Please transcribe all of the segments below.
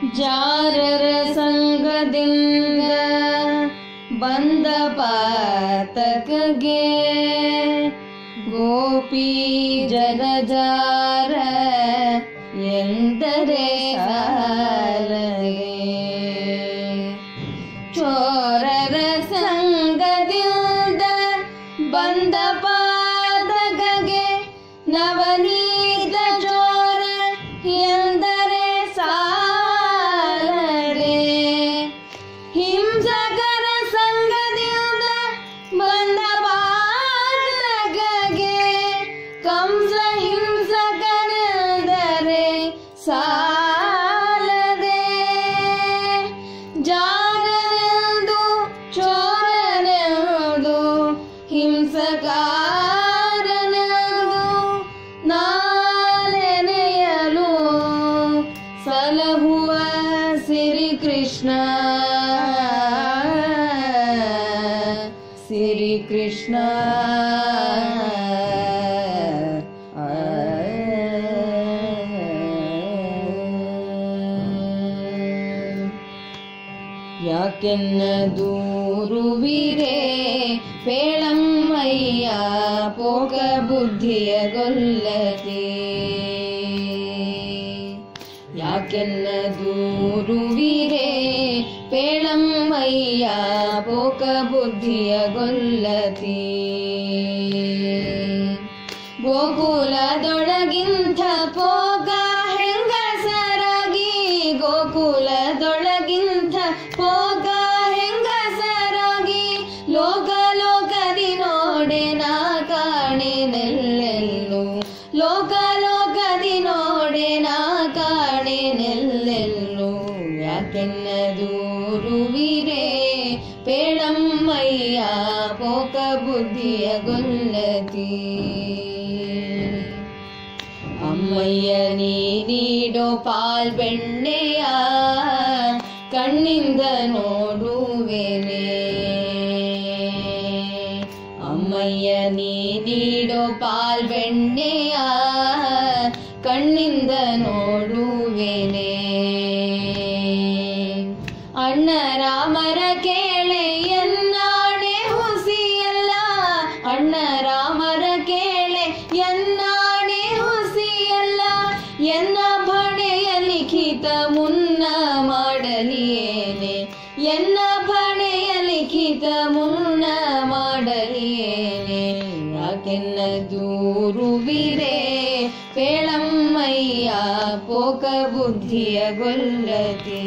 ಜಾರರ ಸಂಗದಿಂದ ಬಂದ ಪಾತಕಗೆ ಗೋಪಿ ಜಲಜಾರ ಎಂದರೆ ಸಾಲಗೆ ಚೋರರ ಸಂಗದಿಂದ ಬಂದ ಪಾದಗಗೆ ನವನೀತ ಚೋರ ಎಂದರೆ ಸಾಲದೆ ಹಿಂಸಕರ ಸಂಗದಿಂದ ಬಂದ ಪಾದಗಗೆ ಕಂಸ ಹಿಂಸಕನೆಂದರೆ ಸಾಲದೆ ಜಾರನೆಂದು ಚೋರನೆಂದು ಹಿಂಸಕಾರನೆಂದು ನಾಲೆನೆಯಲು ಸಲಹುವ ಸಿರಿ ಕೃಷ್ಣ ಸಿರಿ ಕೃಷ್ಣ ಯಾಕೆನ್ನ ದೂರುವಿರೇ ಪೇಳಮ್ಮಯ್ಯ ಪೋಕ ಬುದ್ಧಿಯ ಗೊಲ್ಲದೆ ಯಾಕೆನ್ನ ದೂರುವಿರೇ ಪೇಳಮ್ಮಯ್ಯ ಪೋಕ ಬುದ್ಧಿಯ ಗೊಲ್ಲತಿ ಗೋಕುಲದೊಳಗಿಂತ ಪೋಗ ಹೆಂಗಸರಾಗಿ ಗೋಕುಲದೊಳಗಿಂತ ಪೋಗ ಹೆಂಗಸರಾಗಿ ಲೋಕ ಲೋಕದಿ ನೋಡೆ ನಾ ಕಾಣೆನೆಲ್ಲೆಲ್ಲೂ ಲೋಕ ಲೋಕದಿ ನೋಡೆ ನಾ ಕಾಣೆನೆಲ್ಲೆಲ್ಲೂ ಯಾಕೆನ್ನ ದೂರುವಿರೇ ಪೇಳಮ್ಮಯ್ಯ ಪೋಕ ಬುದ್ಧಿಯ ಗೊಲ್ಲತಿ ಅಮ್ಮಯ್ಯ ನೀ ನೀಡೋ ಪಾಲ್ ಬೆಣ್ಣೆಯ ಕಣ್ಣಿಂದ ನೋಡುವೆನೆ ಅಮ್ಮಯ್ಯ ನೀ ನೀಡೋ ಪಾಲ್ ಬೆಣ್ಣೆಯ ಕಣ್ಣಿಂದ ನೋಡುವೆನೆ ಅಣ್ಣ ರಾಮರ ಕೇಳೆ ಎನ್ನಾಣೆ ಹುಸಿಯಲ್ಲ ಅಣ್ಣ ರಾಮರ ಕೇಳೆ ಎನ್ನಾಣೆ ಹುಸಿಯಲ್ಲ ಎನ್ನ ಭಣೆಯ ಲಿಖಿತ ಮುನ್ನ ಮಾಡಲಿಯೇನೆ ಎನ್ನ ಭಣೆಯ ಲಿಖಿತ ಮುನ್ನ ಮಾಡಲಿಯೇನೆ ಯಾಕೆನ್ನ ದೂರುವಿರೇ ಪೇಳಮ್ಮಯ್ಯ ಪೋಕ ಬುದ್ಧಿಯ ಗೊಲ್ಲತಿ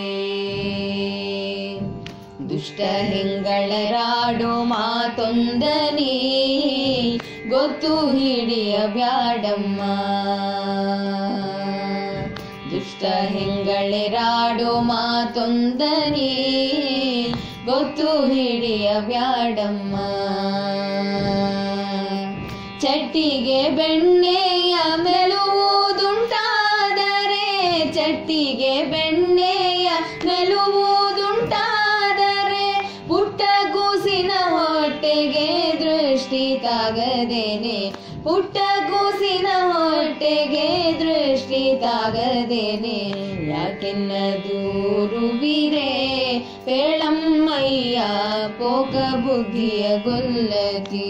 ದುಷ್ಟ ಹಿಂಗಳರಾಡೋ ಮಾತೊಂದನಿ ಗೊತ್ತು ಹಿಡಿಯ ಬ್ಯಾಡಮ್ಮ ದುಷ್ಟ ಹಿಂಗಳರಾಡೋ ಮಾತೊಂದನಿ ಗೊತ್ತು ಹಿಡಿಯ ಬ್ಯಾಡಮ್ಮ ಚಟ್ಟಿಗೆ ಬೆಣ್ಣೆಯ ಮೆಲುವುದುಂಟಾದರೆ ಚಟ್ಟಿಗೆ ಬೆಣ್ಣೆಯ ಮೆಲುವುದುಂಟಾದರೆ ಪುಟ್ಟ ಕೂಸಿನ ಹೊಟ್ಟೆಗೆ ದೃಷ್ಟಿ ತಾಗದೇನೆ ಪುಟ್ಟ ಕೂಸಿನ ಹೊಟ್ಟೆಗೆ ದೃಷ್ಟಿ ತಾಗದೇನೆ ಯಾಕೆನ್ನ ದೂರುವಿರೇ ಪೇಳಮ್ಮಯ್ಯ ಪೋಕ ಬುದ್ಧಿಯ ಗೊಲ್ಲತಿ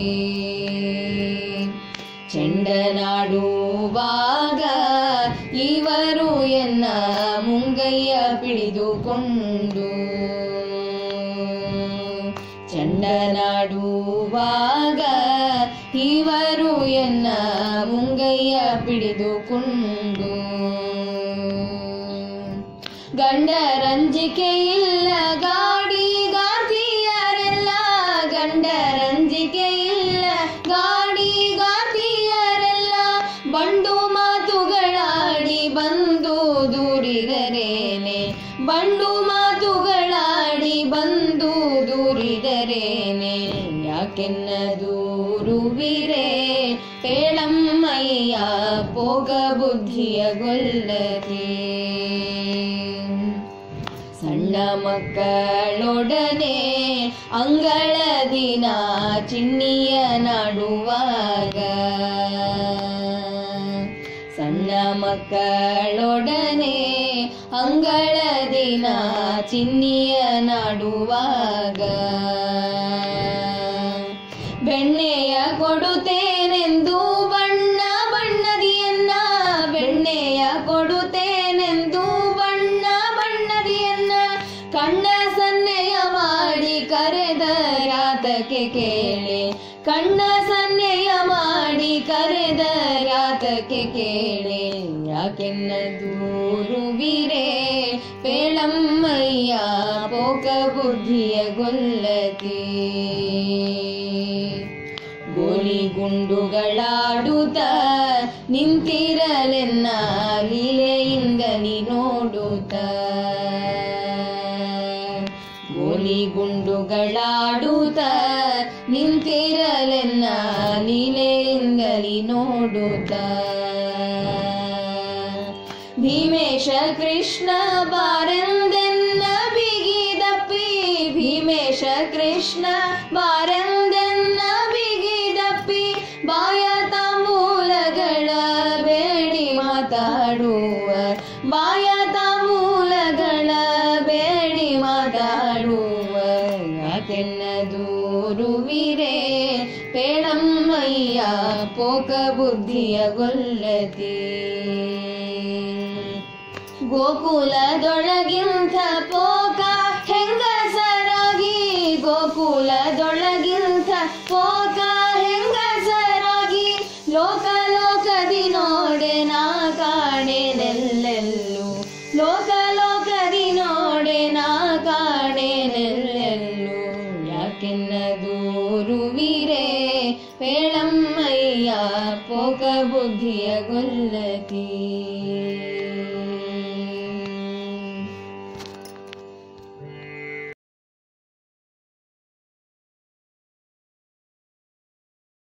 ಚೆಂಡನಾಡುವಾಗ ಇವರು ಎನ್ನ ಮುಂಗಯ್ಯ ಪಿಡಿದುಕೊಂಡು ಚೆಂಡನಾಡುವಾಗ ಇವರು ಎನ್ನ ಮುಂಗಯ್ಯ ಪಿಡಿದುಕೊಂಡು ಗಂಡ ರಂಜಿಕೆ ಇಲ್ಲ ಗಾಡಿ ಗಾತಿಯರೆಲ್ಲ ಗಂಡ ರಂಜಿಕೆ ಇಲ್ಲ ಗಾಡಿ ಗಾತಿಯರೆಲ್ಲ ಬಂಡು ಮಾತುಗಳಾಡಿ ಬಂದು ದೂರಿದರೇನೆ ಬಂಡು ಮಾತುಗಳಾಡಿ ಬಂದು ದೂರಿದರೇನೆ ಯಾಕೆನ್ನ ದೂರುವಿರೇ ಪೇಳಮ್ಮಯ್ಯ ಪೋಗ ಬುದ್ಧಿಯ ಗೊಲ್ಲತಿ ಸಣ್ಣ ಮಕ್ಕಳೊಡನೆ ಅಂಗಳ ದಿನ ಚಿನ್ನಿಯ ನಾಡುವಾಗ ಸಣ್ಣ ಮಕ್ಕಳೊಡನೆ ಅಂಗಳ ದಿನ ಚಿನ್ನಿಯ ನಾಡುವಾಗ ಬೆಣ್ಣೆಯ ಕೊಡುತ್ತೇನೆಂದು ಬಣ್ಣ ಬಣ್ಣದಿಯನ್ನ ಬೆಣ್ಣೆಯ ಕೊಡುತ್ತೇನೆಂದು ಬಣ್ಣ ಬಣ್ಣದಿಯನ್ನ ಕಣ್ಣ ಸನ್ನೆಯ ಮಾಡಿ ಕರೆದ ಯಾತಕ್ಕೆ ಕೇಳಿ ಕಣ್ಣ ಸನ್ನೆಯ ಮಾಡಿ ಕರೆದ ಯಾತಕ್ಕೆ ಕೇಳಿ ಯಾಕೆನ್ನ ದೂರುವಿರೇ ಪೇಳಮ್ಮಯ್ಯ ಪೋಕ ಬುದ್ಧಿಯ ಗೊಲ್ಲತಿ ಗೋಲಿ ಗುಂಡುಗಳಾಡುತ್ತ ನಿಂತಿರಲೆನ್ನ ಲೀಲೆಯಿಂದಲಿ ನೋಡುತ್ತ ಗೋಲಿ ಗುಂಡುಗಳಾಡುತ್ತ ನಿಂತಿರಲೆನ್ನ ಲೀಲೆಯಿಂದಲಿ ನೋಡುತ್ತ ಭೀಮೇಶ ಕೃಷ್ಣ ಬಾರೆಂದೆನ್ನ ಬಿಗಿದಪ್ಪಿ ಭೀಮೇಶ ಕೃಷ್ಣ ಬಾರೆಂದೆನ್ನ ಬಿಗಿದಪ್ಪಿ ಬಾಯ ತಾಂಬೂಲಗಳ ಬೇಡಿ ಮಾತಾಡುವ ಬಾಯ ತಾಂಬೂಲಗಳ ಬೇಡಿ ಮಾತಾಡುವ ಯಾಕೆನ್ನ ದೂರುವಿರೇ ಪೇಳಮ್ಮಯ್ಯ ಪೋಕ ಬುದ್ಧಿಯ ಗೊಲ್ಲತಿ ಗೋಕುಲದೊಳಗಿಂತ ಪೋಕ ಹೆಂಗಸರಾಗಿ ಗೋಕುಲದೊಳಗಿಂತ ಪೋಕ ಹೆಂಗಸರಾಗಿ ಲೋಕ ಲೋಕದಿ ನೋಡೆ ನಾ ಕಾಣೆನೆಲ್ಲ